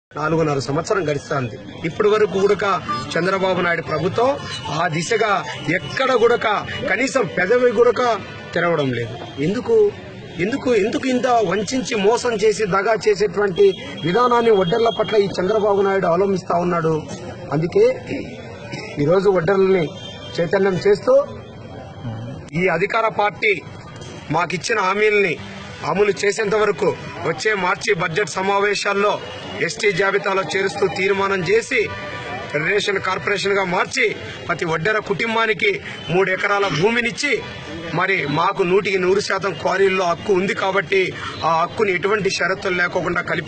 నాలుగున్నర సంవత్సరం గడుస్తుంది ఇప్పటి వరకు కూడా చంద్రబాబు నాయుడు ప్రభుత్వం ఆ దిశగా ఎక్కడ గుడక కనీసం పెదవి గుడక తెరవడం లేదు ఎందుకు ఎందుకు ఎందుకు ఇంత వంచి మోసం చేసి దగా చేసేటువంటి విధానాన్ని ఒడ్డర్ల పట్ల ఈ చంద్రబాబు నాయుడు అవలంబిస్తా ఉన్నాడు అందుకే ఈరోజు ఒడ్డర్లని చైతన్యం చేస్తూ ఈ అధికార పార్టీ మాకిచ్చిన హామీల్ని అమలు చేసేంత వరకు వచ్చే మార్చి బడ్జెట్ సమావేశాల్లో ఎస్టీ జాబితాలో చేరుస్తూ తీర్మానం చేసి ఫెడరేషన్ కార్పొరేషన్ గా మార్చి ప్రతి వడ్డెర కుటుంబానికి మూడు ఎకరాల భూమినిచ్చి మరి మాకు నూటికి నూరు శాతం క్వారీల్లో హక్కు ఉంది కాబట్టి ఆ హక్కుని ఎటువంటి షరతులు లేకోకుండా కలిపి